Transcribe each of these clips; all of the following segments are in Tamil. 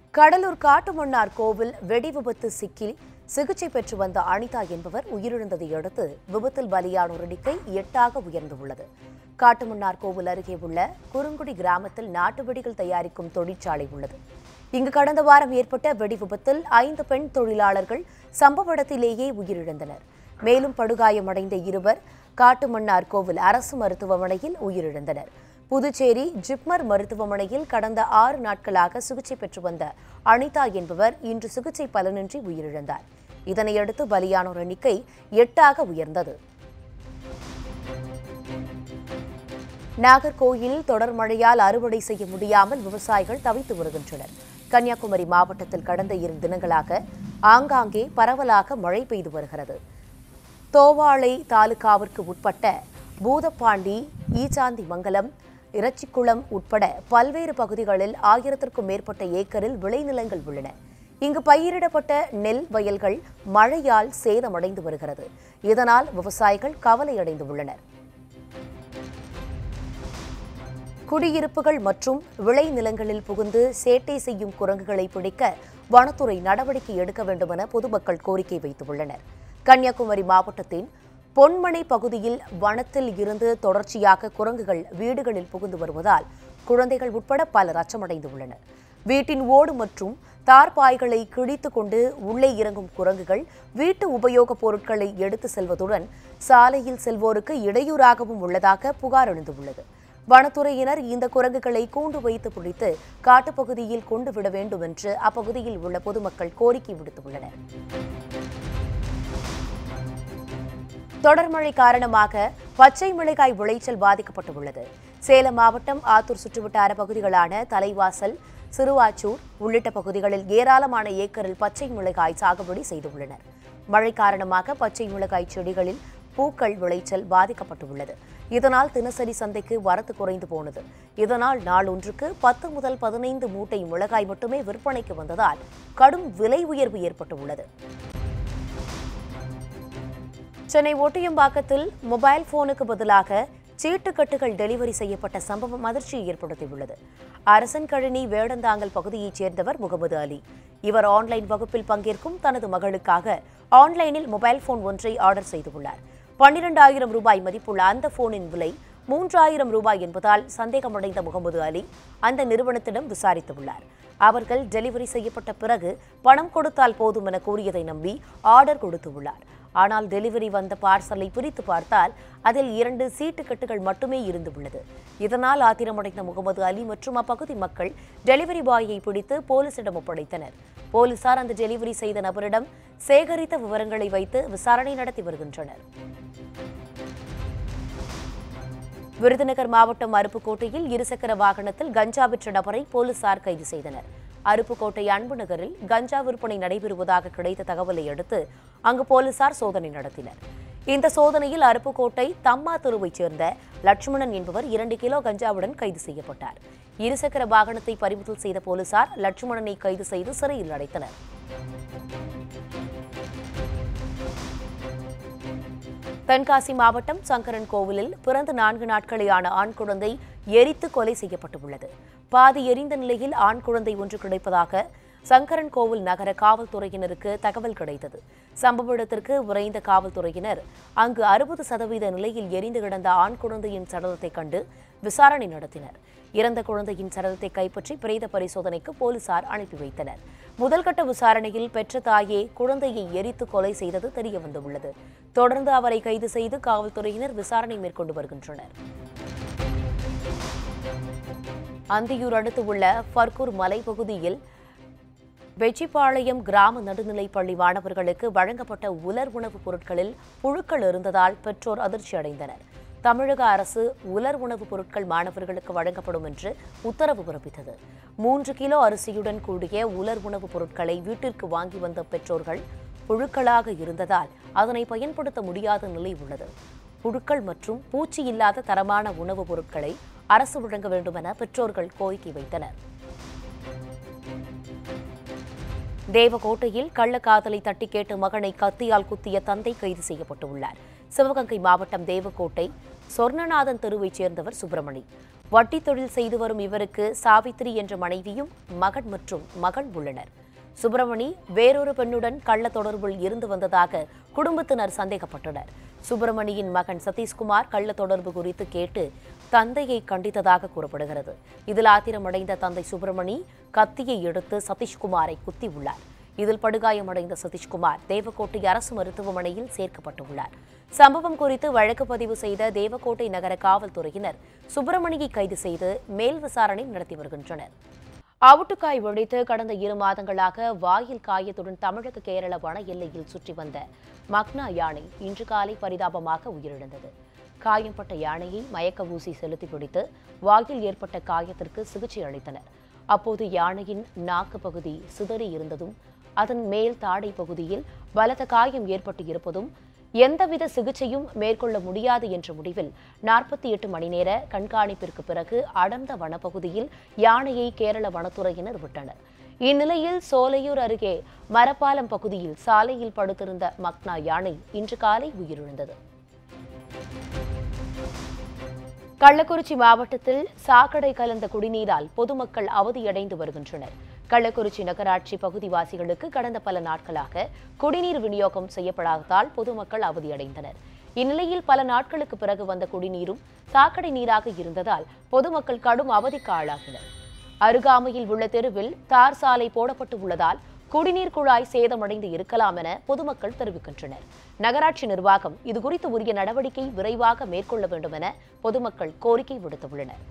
கடலூர் காட்டுமன்னார் கோவில் வெடி விபத்து சிக்கி சிகிச்சை பெற்று வந்த அனிதா என்பவர் உயிரிழந்ததை அடுத்து விபத்தில் பலியானோர் எண்ணிக்கை எட்டாக உயர்ந்துள்ளது காட்டுமன்னார் கோவில் அருகே உள்ள குறுங்குடி கிராமத்தில் நாட்டு வெடிகள் தயாரிக்கும் தொழிற்சாலை உள்ளது இங்கு கடந்த வாரம் ஏற்பட்ட வெடி விபத்தில் ஐந்து பெண் தொழிலாளர்கள் சம்பவ இடத்திலேயே உயிரிழந்தனர் மேலும் படுகாயமடைந்த இருவர் காட்டுமன்னார் கோவில் அரசு மருத்துவமனையில் உயிரிழந்தனர் புதுச்சேரி ஜிப்மர் மருத்துவமனையில் கடந்த ஆறு நாட்களாக சிகிச்சை பெற்று வந்த அனிதா என்பவர் இன்று சிகிச்சை பலனின்றி உயிரிழந்தார் இதனையடுத்து பலியானோர் எண்ணிக்கை எட்டாக உயர்ந்தது நாகர்கோயிலில் தொடர் மழையால் அறுவடை செய்ய முடியாமல் விவசாயிகள் தவித்து வருகின்றனர் கன்னியாகுமரி மாவட்டத்தில் கடந்த இரு தினங்களாக ஆங்காங்கே பரவலாக மழை பெய்து வருகிறது தோவாளை தாலுகாவிற்கு உட்பட்ட பூதப்பாண்டி ஈச்சாந்தி மங்கலம் இறச்சிக்குளம் உட்பட பல்வேறு பகுதிகளில் ஆயிரத்திற்கும் மேற்பட்ட ஏக்கரில் விளைநிலங்கள் உள்ளன இங்கு பயிரிடப்பட்ட நெல் வயல்கள் மழையால் சேதமடைந்து வருகிறது இதனால் விவசாயிகள் கவலையடைந்துள்ளனர் குடியிருப்புகள் மற்றும் விளைநிலங்களில் புகுந்து சேட்டை செய்யும் குரங்குகளை பிடிக்க வனத்துறை நடவடிக்கை எடுக்க வேண்டும் என பொதுமக்கள் கோரிக்கை வைத்துள்ளனர் கன்னியாகுமரி மாவட்டத்தின் பொன்மனை பகுதியில் வனத்தில் இருந்து தொடர்ச்சியாக குரங்குகள் வீடுகளில் புகுந்து வருவதால் குழந்தைகள் உட்பட பலர் அச்சமடைந்துள்ளனர் வீட்டின் ஓடு மற்றும் தார்பாய்களை கிழித்து கொண்டு உள்ளே இறங்கும் குரங்குகள் வீட்டு உபயோகப் பொருட்களை எடுத்து செல்வதுடன் சாலையில் செல்வோருக்கு இடையூறாகவும் உள்ளதாக புகார் எழுந்துள்ளது வனத்துறையினர் இந்த குரங்குகளை கூண்டு வைத்து பிடித்து காட்டுப்பகுதியில் கொண்டு விட வேண்டும் என்று அப்பகுதியில் உள்ள பொதுமக்கள் கோரிக்கை விடுத்துள்ளனர் தொடர் மழை காரணமாக பச்சை மிளகாய் விளைச்சல் பாதிக்கப்பட்டுள்ளது சேலம் மாவட்டம் ஆத்தூர் சுற்றுவட்டார பகுதிகளான தலைவாசல் சிறுவாச்சூர் உள்ளிட்ட பகுதிகளில் ஏராளமான ஏக்கரில் பச்சை மிளகாய் சாகுபடி செய்துள்ளனர் மழை காரணமாக பச்சை மிளகாய் செடிகளில் பூக்கள் விளைச்சல் பாதிக்கப்பட்டுள்ளது இதனால் தினசரி சந்தைக்கு வரத்து குறைந்து போனது இதனால் நாள் ஒன்றுக்கு பத்து முதல் பதினைந்து மூட்டை மிளகாய் மட்டுமே விற்பனைக்கு வந்ததால் கடும் விலை உயர்வு ஏற்பட்டுள்ளது சென்னை ஒட்டியம்பாக்கத்தில் மொபைல் போனுக்கு பதிலாக சீட்டுக்கட்டுகள் டெலிவரி செய்யப்பட்ட சம்பவம் அதிர்ச்சியை ஏற்படுத்தியுள்ளது அரசன் கழனி வேடந்தாங்கல் பகுதியைச் சேர்ந்தவர் முகமது அலி இவர் ஆன்லைன் வகுப்பில் பங்கேற்கும் தனது மகளுக்காக ஆன்லைனில் மொபைல் போன் ஒன்றை ஆர்டர் செய்துள்ளார் பன்னிரண்டாயிரம் ரூபாய் மதிப்புள்ள அந்த போனின் விலை மூன்றாயிரம் ரூபாய் என்பதால் சந்தேகமடைந்த முகமது அலி அந்த நிறுவனத்திடம் விசாரித்துள்ளார் அவர்கள் டெலிவரி செய்யப்பட்ட பிறகு பணம் கொடுத்தால் போதும் என கூறியதை நம்பி ஆர்டர் கொடுத்துள்ளார் ஆனால் டெலிவரி வந்த பார்சலை பிரித்து பார்த்தால் அதில் இரண்டு சீட்டுக்கட்டுகள் மட்டுமே இருந்துள்ளது இதனால் ஆத்திரமடைந்த முகமது அலி மற்றும் அப்பகுதி மக்கள் டெலிவரி பாயை பிடித்து போலீசிடம் ஒப்படைத்தனர் போலீசார் அந்த டெலிவரி செய்த நபரிடம் சேகரித்த விவரங்களை வைத்து விசாரணை நடத்தி வருகின்றனர் விருதுநகர் மாவட்டம் அருப்புக்கோட்டையில் இருசக்கர வாகனத்தில் கஞ்சா விற்ற நபரை போலீசார் கைது செய்தனர் அருப்புக்கோட்டை அன்பு நகரில் கஞ்சா விற்பனை நடைபெறுவதாக கிடைத்த தகவலை அடுத்து அங்கு போலீசார் சோதனை நடத்தினர் இந்த சோதனையில் அருப்புக்கோட்டை தம்மா தெருவைச் சேர்ந்த லட்சுமணன் என்பவர் இரண்டு கிலோ கஞ்சாவுடன் கைது செய்யப்பட்டார் இருசக்கர வாகனத்தை பறிமுதல் செய்த போலீசார் லட்சுமணனை கைது செய்து சிறையில் அடைத்தனர் தென்காசி மாவட்டம் சங்கரன் கோவிலில் பிறந்து நான்கு நாட்களேயான ஆண் குழந்தை எரித்து கொலை செய்யப்பட்டுள்ளது பாதி எரிந்த நிலையில் ஆண் குழந்தை ஒன்று கிடைப்பதாக சங்கரன் கோவில் நகர காவல்துறையினருக்கு தகவல் கிடைத்தது சம்பவ இடத்திற்கு விரைந்த காவல்துறையினர் அங்கு அறுபது சதவீத நிலையில் எரிந்து கிடந்த ஆண் குழந்தையின் சடலத்தை கண்டு விசாரணை நடத்தினர் இறந்த குழந்தையின் சடலத்தை கைப்பற்றி பிரேத பரிசோதனைக்கு போலீசார் அனுப்பி வைத்தனர் முதல்கட்ட விசாரணையில் பெற்ற தாயே குழந்தையை எரித்து கொலை செய்தது தெரியவந்துள்ளது தொடர்ந்து அவரை கைது செய்து காவல்துறையினர் விசாரணை மேற்கொண்டு வருகின்றனர் அந்தியூர் அடுத்து உள்ள ஃபர்கூர் மலைப்பகுதியில் வெச்சிப்பாளையம் கிராம நடுநிலைப் பள்ளி மாணவர்களுக்கு வழங்கப்பட்ட உலர் உணவுப் பொருட்களில் புழுக்கள் இருந்ததால் பெற்றோர் அதிர்ச்சி அடைந்தனர் தமிழக அரசு உலர் உணவுப் பொருட்கள் மாணவர்களுக்கு வழங்கப்படும் என்று உத்தரவு பிறப்பித்தது மூன்று கிலோ அரிசியுடன் கூடிய உலர் உணவுப் பொருட்களை வீட்டிற்கு வாங்கி வந்த பெற்றோர்கள் புழுக்களாக இருந்ததால் அதனை பயன்படுத்த முடியாத நிலை உள்ளது புழுக்கள் மற்றும் பூச்சி இல்லாத தரமான உணவுப் பொருட்களை அரசு வழங்க வேண்டும் என பெற்றோர்கள் கோரிக்கை வைத்தனர் தேவகோட்டையில் கள்ளக்காதலை தட்டி கேட்டு மகனை கத்தியால் குத்திய தந்தை கைது செய்யப்பட்டுள்ளார் சிவகங்கை மாவட்டம் தேவக்கோட்டை சொர்ணநாதன் தெருவைச் சேர்ந்தவர் சுப்பிரமணி வட்டி தொழில் செய்து வரும் இவருக்கு சாவித்திரி என்ற மனைவியும் மகன் மற்றும் மகள் உள்ளனர் சுப்பிரமணி வேறொரு பெண்ணுடன் கள்ள தொடர்பில் இருந்து வந்ததாக குடும்பத்தினர் சந்தேகப்பட்டனர் சுப்பிரமணியின் மகன் சதீஷ்குமார் கள்ள தொடர்பு குறித்து கேட்டு தந்தையை கண்டித்ததாக கூறப்படுகிறது இதில் ஆத்திரமடைந்த தந்தை சுப்பிரமணி கத்தியை எடுத்து சதீஷ்குமாரை குத்தி உள்ளார் இதில் படுகாயமடைந்த சதீஷ்குமார் தேவக்கோட்டை அரசு மருத்துவமனையில் சேர்க்கப்பட்டுள்ளார் சம்பவம் குறித்து வழக்கு பதிவு செய்த தேவக்கோட்டை நகர காவல்துறையினர் சுப்பிரமணியை கைது செய்து மேல் விசாரணை நடத்தி வருகின்றனர் அவுட்டுக்காய் ஒழித்து கடந்த இரு மாதங்களாக வாயில் காயத்துடன் தமிழக கேரள வன எல்லையில் சுற்றி வந்த மக்னா யானை இன்று காலை பரிதாபமாக உயிரிழந்தது காயம்பட்ட யானையை மயக்க ஊசி செலுத்தி பிடித்து வாயில் ஏற்பட்ட காயத்திற்கு சிகிச்சை அளித்தனர் அப்போது யானையின் நாக்கு பகுதி சிதறி இருந்ததும் அதன் மேல் தாடை பகுதியில் பலத்த காயம் ஏற்பட்டு இருப்பதும் எந்தவித சிகிச்சையும் மேற்கொள்ள முடியாது என்ற முடிவில் நாற்பத்தி எட்டு மணி நேர கண்காணிப்பிற்கு பிறகு அடர்ந்த வனப்பகுதியில் யானையை கேரள வனத்துறையினர் விட்டனர் இந்நிலையில் சோலையூர் அருகே மரப்பாலம் பகுதியில் சாலையில் படுத்திருந்த மக்னா யானை இன்று காலை உயிரிழந்தது கள்ளக்குறிச்சி மாவட்டத்தில் சாக்கடை கலந்த குடிநீரால் பொதுமக்கள் அவதியடைந்து வருகின்றனர் கள்ளக்குறிச்சி நகராட்சி பகுதிவாசிகளுக்கு கடந்த பல நாட்களாக குடிநீர் விநியோகம் செய்யப்படாததால் பொதுமக்கள் அவதியடைந்தனர் இந்நிலையில் பல நாட்களுக்கு பிறகு வந்த குடிநீரும் சாக்கடை நீராக இருந்ததால் பொதுமக்கள் கடும் அவதிக்கு ஆளாகினர் அருகாமையில் உள்ள தெருவில் தார் சாலை போடப்பட்டு உள்ளதால் குடிநீர் குழாய் சேதமடைந்து இருக்கலாம் என பொதுமக்கள் தெரிவிக்கின்றனர் நகராட்சி நிர்வாகம் இதுகுறித்து உரிய நடவடிக்கை விரைவாக மேற்கொள்ள வேண்டும் என பொதுமக்கள் கோரிக்கை விடுத்துள்ளனர்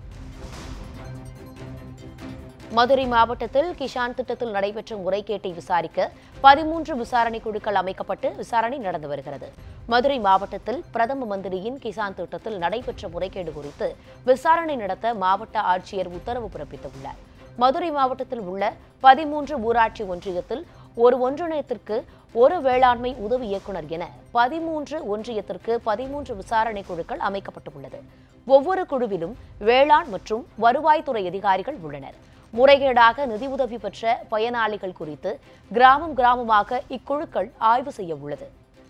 மதுரை மாவட்டத்தில் கிஷான் திட்டத்தில் நடைபெற்ற முறைகேட்டை விசாரிக்க பதிமூன்று விசாரணை குழுக்கள் அமைக்கப்பட்டு விசாரணை நடந்து வருகிறது மதுரை மாவட்டத்தில் பிரதம மந்திரியின் கிசான் திட்டத்தில் நடைபெற்ற முறைகேடு குறித்து விசாரணை நடத்த மாவட்ட ஆட்சியர் உத்தரவு பிறப்பித்துள்ளார் மதுரை மாவட்டத்தில் உள்ள பதிமூன்று ஊராட்சி ஒன்றியத்தில் ஒரு ஒன்றியத்திற்கு ஒரு வேளாண்மை உதவி இயக்குனர் என பதிமூன்று ஒன்றியத்திற்கு பதிமூன்று விசாரணை குழுக்கள் அமைக்கப்பட்டுள்ளது ஒவ்வொரு குழுவிலும் வேளாண் மற்றும் வருவாய்த்துறை அதிகாரிகள் உள்ளனர் முறைகேடாக நிதியுதவி பெற்ற பயனாளிகள் குறித்து கிராமம் கிராமமாக இக்குழுக்கள் ஆய்வு செய்ய உள்ளது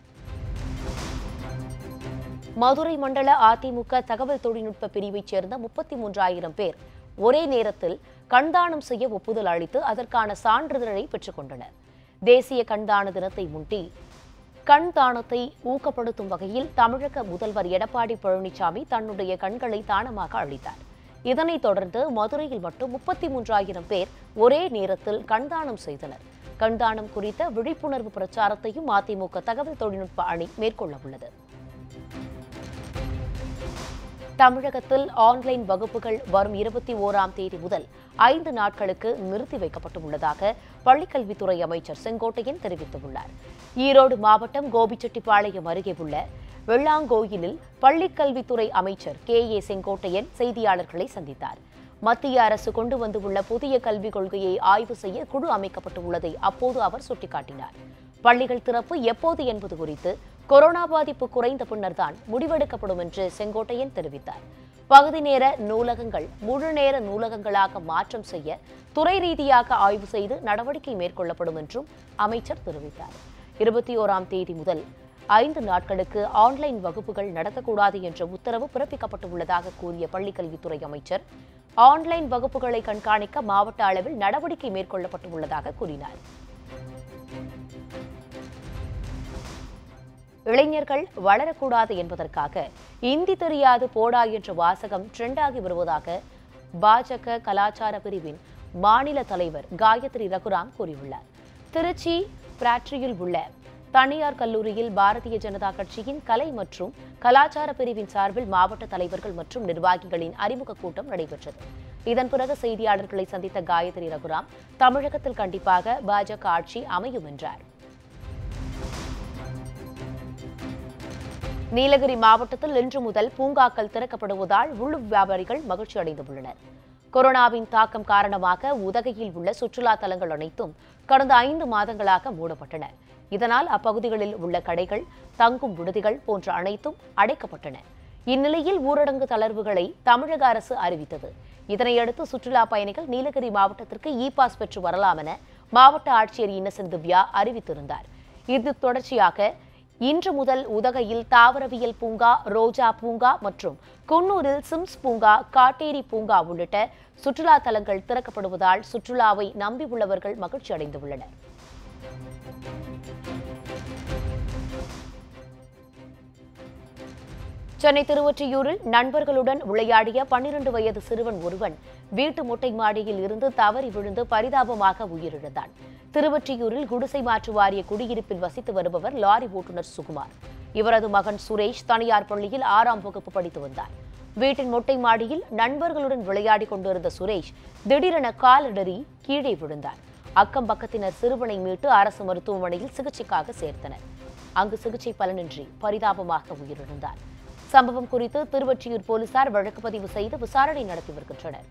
மதுரை மண்டல அதிமுக தகவல் தொழில்நுட்ப பிரிவைச் சேர்ந்த முப்பத்தி மூன்றாயிரம் பேர் ஒரே நேரத்தில் கண்தானம் செய்ய ஒப்புதல் அளித்து அதற்கான சான்றிதழை பெற்றுக் கொண்டனர் தேசிய கண்தான தினத்தை முன்னிட்டு கண் தானத்தை ஊக்கப்படுத்தும் வகையில் தமிழக முதல்வர் எடப்பாடி பழனிசாமி தன்னுடைய கண்களை தானமாக அளித்தார் இதனைத் தொடர்ந்து மதுரையில் மட்டும் முப்பத்தி மூன்றாயிரம் பேர் ஒரே நேரத்தில் கண்தானம் செய்தனர் கண்தானம் குறித்த விழிப்புணர்வு பிரச்சாரத்தையும் அதிமுக தகவல் தொழில்நுட்ப அணி மேற்கொள்ள உள்ளது தமிழகத்தில் ஆன்லைன் வகுப்புகள் வரும் இருபத்தி ஓராம் தேதி முதல் ஐந்து நாட்களுக்கு நிறுத்தி வைக்கப்பட்டுள்ளதாக பள்ளிக்கல்வித்துறை அமைச்சர் செங்கோட்டையன் தெரிவித்துள்ளார் ஈரோடு மாவட்டம் கோபிச்செட்டிப்பாளையம் அருகே உள்ள வெள்ளாங்கோயிலில் பள்ளிக்கல்வித்துறை அமைச்சர் கே ஏ செங்கோட்டையன் செய்தியாளர்களை சந்தித்தார் மத்திய அரசு கொண்டு வந்துள்ள புதிய கல்விக் கொள்கையை ஆய்வு செய்ய குழு அமைக்கப்பட்டுள்ளதை அப்போது அவர் சுட்டிக்காட்டினார் பள்ளிகள் திறப்பு எப்போது என்பது குறித்து கொரோனா பாதிப்பு குறைந்த பின்னர்தான் முடிவெடுக்கப்படும் என்று செங்கோட்டையன் தெரிவித்தார் பகுதி நேர நூலகங்கள் முழு நேர நூலகங்களாக மாற்றம் செய்ய துறை ரீதியாக ஆய்வு செய்து நடவடிக்கை மேற்கொள்ளப்படும் என்றும் அமைச்சர் தெரிவித்தார் இருபத்தி ஓராம் தேதி முதல் ஐந்து நாட்களுக்கு ஆன்லைன் வகுப்புகள் நடத்தக்கூடாது என்ற உத்தரவு பிறப்பிக்கப்பட்டுள்ளதாக கூறிய பள்ளிக்கல்வித்துறை அமைச்சர் ஆன்லைன் வகுப்புகளை கண்காணிக்க மாவட்ட அளவில் நடவடிக்கை மேற்கொள்ளப்பட்டுள்ளதாக கூறினார் இளைஞர்கள் வளரக்கூடாது என்பதற்காக இந்தி தெரியாது போடா என்ற வாசகம் ட்ரெண்டாகி வருவதாக பாஜக கலாச்சார பிரிவின் மாநில தலைவர் காயத்ரி ரகுராம் கூறியுள்ளார் திருச்சி பிராட்ரியில் உள்ள தனியார் கல்லூரியில் பாரதிய ஜனதா கட்சியின் கலை மற்றும் கலாச்சார பிரிவின் சார்பில் மாவட்ட தலைவர்கள் மற்றும் நிர்வாகிகளின் அறிமுக கூட்டம் நடைபெற்றது இதன் பிறகு செய்தியாளர்களை சந்தித்த காயத்ரி ரகுராம் தமிழகத்தில் கண்டிப்பாக பாஜக ஆட்சி அமையும் என்றார் நீலகிரி மாவட்டத்தில் இன்று முதல் பூங்காக்கள் திறக்கப்படுவதால் உள்ளூர் வியாபாரிகள் மகிழ்ச்சி அடைந்துள்ளனர் கொரோனாவின் தாக்கம் காரணமாக உதகையில் உள்ள சுற்றுலா தலங்கள் அனைத்தும் கடந்த ஐந்து மாதங்களாக மூடப்பட்டன இதனால் அப்பகுதிகளில் உள்ள கடைகள் தங்கும் விடுதிகள் போன்ற அனைத்தும் அடைக்கப்பட்டன இந்நிலையில் ஊரடங்கு தளர்வுகளை தமிழக அரசு அறிவித்தது இதனையடுத்து சுற்றுலா பயணிகள் நீலகிரி மாவட்டத்திற்கு இ பாஸ் பெற்று வரலாம் என மாவட்ட ஆட்சியர் இன்னசென்ட் திவ்யா அறிவித்திருந்தார் இது தொடர்ச்சியாக இன்று முதல் உதகையில் தாவரவியல் பூங்கா ரோஜா பூங்கா மற்றும் குன்னூரில் சிம்ஸ் பூங்கா காட்டேரி பூங்கா உள்ளிட்ட சுற்றுலா தலங்கள் திறக்கப்படுவதால் சுற்றுலாவை நம்பியுள்ளவர்கள் மகிழ்ச்சி அடைந்துள்ளனர் சென்னை திருவொற்றியூரில் நண்பர்களுடன் விளையாடிய பன்னிரண்டு வயது சிறுவன் ஒருவன் வீட்டு மொட்டை மாடியில் இருந்து தவறி விழுந்து பரிதாபமாக உயிரிழந்தான் திருவொற்றியூரில் குடிசை மாற்று வாரிய குடியிருப்பில் வசித்து வருபவர் லாரி ஓட்டுநர் சுகுமார் இவரது மகன் சுரேஷ் தனியார் பள்ளியில் ஆறாம் வகுப்பு படித்து வந்தார் வீட்டின் மொட்டை மாடியில் நண்பர்களுடன் விளையாடிக் கொண்டிருந்த சுரேஷ் திடீரென காலிடறி கீழே விழுந்தார் அக்கம் பக்கத்தினர் சிறுவனை மீட்டு அரசு மருத்துவமனையில் சிகிச்சைக்காக சேர்த்தனர் அங்கு சிகிச்சை பலனின்றி பரிதாபமாக உயிரிழந்தார் சம்பவம் குறித்து திருவொற்றியூர் போலீசார் வழக்கு பதிவு செய்து விசாரணை நடத்தி வருகின்றனர்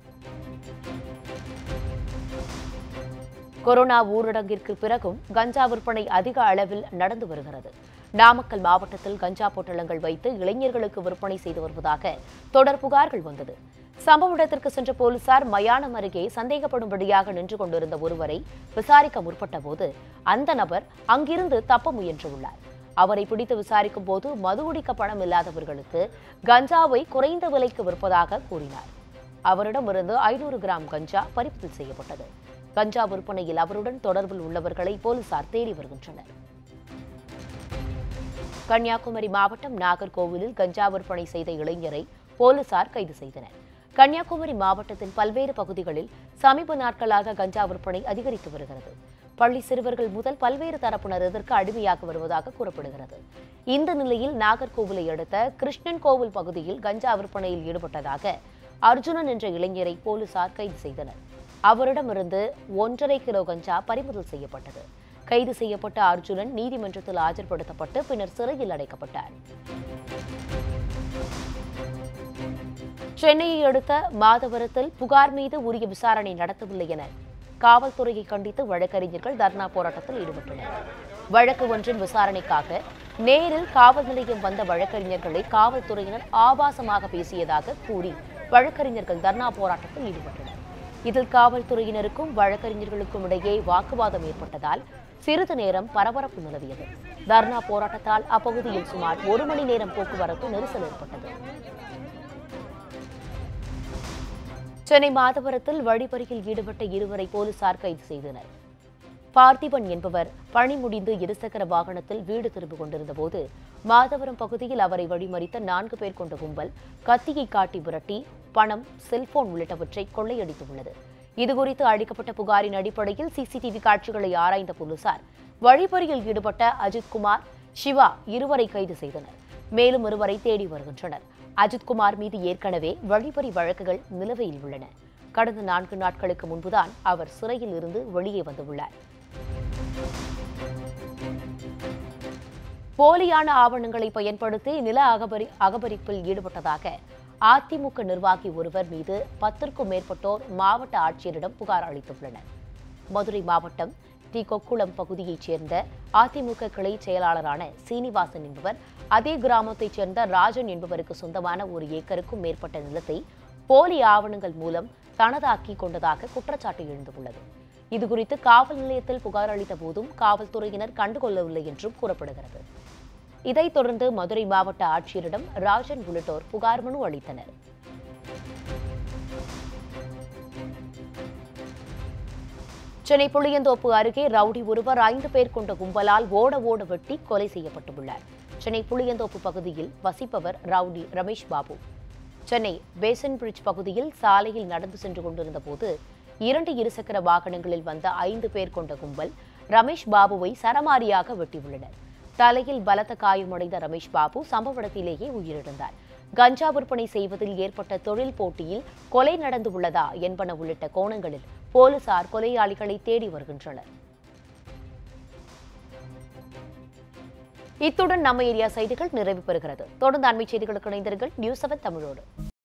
கொரோனா ஊரடங்கிற்கு பிறகும் கஞ்சா விற்பனை அதிக அளவில் நடந்து வருகிறது நாமக்கல் மாவட்டத்தில் கஞ்சா பொட்டலங்கள் வைத்து இளைஞர்களுக்கு விற்பனை செய்து வருவதாக தொடர் புகார்கள் வந்தது சம்பவ இடத்திற்கு சென்ற போலீசார் மயானம் அருகே சந்தேகப்படும்படியாக நின்று கொண்டிருந்த ஒருவரை விசாரிக்க முற்பட்ட போது அந்த நபர் அங்கிருந்து தப்ப முயன்றுள்ளார் அவரை பிடித்து விசாரிக்கும் போது மது குடிக்க பணம் இல்லாதவர்களுக்கு கஞ்சாவை குறைந்த விலைக்கு விற்பதாக கூறினார் அவரிடமிருந்து ஐநூறு கிராம் கஞ்சா பறிமுதல் செய்யப்பட்டது கஞ்சா விற்பனையில் அவருடன் தொடர்பில் உள்ளவர்களை போலீசார் தேடி வருகின்றனர் கன்னியாகுமரி மாவட்டம் நாகர்கோவிலில் கஞ்சா விற்பனை செய்த இளைஞரை போலீசார் கைது செய்தனர் கன்னியாகுமரி மாவட்டத்தின் பல்வேறு பகுதிகளில் சமீப நாட்களாக கஞ்சா விற்பனை அதிகரித்து வருகிறது பள்ளி சிறுவர்கள் முதல் பல்வேறு தரப்பினர் இதற்கு அடிமையாக வருவதாக கூறப்படுகிறது இந்த நிலையில் நாகர்கோவிலை அடுத்த கிருஷ்ணன் கோவில் பகுதியில் கஞ்சா விற்பனையில் ஈடுபட்டதாக அர்ஜுனன் என்ற இளைஞரை போலீசார் கைது செய்தனர் அவரிடமிருந்து ஒன்றரை கிலோ கஞ்சா பறிமுதல் செய்யப்பட்டது கைது செய்யப்பட்ட அர்ஜுனன் நீதிமன்றத்தில் ஆஜர்படுத்தப்பட்டு பின்னர் சிறையில் அடைக்கப்பட்டார் சென்னையை அடுத்த மாதவரத்தில் புகார் மீது உரிய விசாரணை நடத்தவில்லை என காவல்துறையை கண்டித்து வழக்கறிஞர்கள் தர்ணா போராட்டத்தில் ஈடுபட்டனர் வழக்கு ஒன்றின் விசாரணைக்காக நேரில் காவல் நிலையம் வந்த வழக்கறிஞர்களை காவல்துறையினர் ஆபாசமாக பேசியதாக கூறி வழக்கறிஞர்கள் தர்ணா போராட்டத்தில் ஈடுபட்டனர் இதில் காவல்துறையினருக்கும் வழக்கறிஞர்களுக்கும் இடையே வாக்குவாதம் ஏற்பட்டதால் சிறிது நேரம் பரபரப்பு நிலவியது தர்ணா போராட்டத்தால் அப்பகுதியில் சுமார் ஒரு மணி நேரம் போக்குவரத்து நெரிசல் ஏற்பட்டது சென்னை மாதவரத்தில் வழிப்பறியில் ஈடுபட்ட இருவரை போலீசார் கைது செய்தனர் பார்த்திபன் என்பவர் பணி முடிந்து இருசக்கர வாகனத்தில் வீடு திரும்பிக் கொண்டிருந்த போது மாதவரம் பகுதியில் அவரை வழிமறித்த நான்கு பேர் கொண்ட கும்பல் கத்தியை காட்டி விரட்டி பணம் செல்போன் உள்ளிட்டவற்றை கொள்ளையடித்துள்ளது இதுகுறித்து அளிக்கப்பட்ட புகாரின் அடிப்படையில் சிசிடிவி காட்சிகளை ஆராய்ந்த போலீசார் வழிப்பறியில் ஈடுபட்ட அஜித்குமார் சிவா இருவரை கைது செய்தனர் மேலும் இருவரை தேடி வருகின்றனர் அஜித்குமார் மீது ஏற்கனவே வழிப்பறி வழக்குகள் நிலுவையில் உள்ளன கடந்த நான்கு நாட்களுக்கு முன்புதான் அவர் சிறையில் இருந்து வெளியே வந்துள்ளார் போலியான ஆவணங்களை பயன்படுத்தி நில அகபரி அகபரிப்பில் ஈடுபட்டதாக அதிமுக நிர்வாகி ஒருவர் மீது பத்திற்கும் மேற்பட்டோர் மாவட்ட ஆட்சியரிடம் புகார் அளித்துள்ளனர் மதுரை மாவட்டம் டி கொக்குளம் பகுதியைச் சேர்ந்த அதிமுக கிளை செயலாளரான சீனிவாசன் என்பவர் அதே கிராமத்தைச் சேர்ந்த ராஜன் என்பவருக்கு சொந்தமான ஒரு ஏக்கருக்கும் மேற்பட்ட நிலத்தை போலி ஆவணங்கள் மூலம் தனதாக்கி கொண்டதாக குற்றச்சாட்டு எழுந்துள்ளது இதுகுறித்து காவல் நிலையத்தில் புகார் அளித்த போதும் காவல்துறையினர் கண்டுகொள்ளவில்லை என்றும் கூறப்படுகிறது இதைத் தொடர்ந்து மதுரை மாவட்ட ஆட்சியரிடம் ராஜன் உள்ளிட்டோர் புகார் மனு அளித்தனர் சென்னை புளியந்தோப்பு அருகே ரவுடி ஒருவர் ஐந்து பேர் கொண்ட கும்பலால் ஓட ஓட வெட்டி கொலை செய்யப்பட்டுள்ளார் சென்னை புளியந்தோப்பு பகுதியில் வசிப்பவர் rowdy Ramesh Babu Chennai basin bridge பகுதியில் சாலையில் நடந்து சென்று கொண்டிருந்த போது இரண்டு இருசக்கர வாகனங்களில் வந்த ஐந்து பேர் கொண்ட கும்பல் ரமேஷ் பாபுவை சரமாரியாக வெட்டியுள்ளனர் தலையில் பலத்த காயமடைந்த ரமேஷ் பாபு சம்பவ இடத்திலேயே உயிரிழந்தார் கஞ்சா விற்பனை செய்வதில் ஏற்பட்ட தொழில் போட்டியில் கொலை நடந்து உள்ளதா என்பன உள்ளிட்ட கோணங்களில் போலீசார் கொலையாளிகளை தேடி வருகின்றனர் இத்துடன் நம்ம ஏரியா செய்திகள் நிறைவு பெறுகிறது தொடர்ந்து அண்மை செய்திகளுக்கு இணைந்தீர்கள் நியூஸ் செவன் தமிழோடு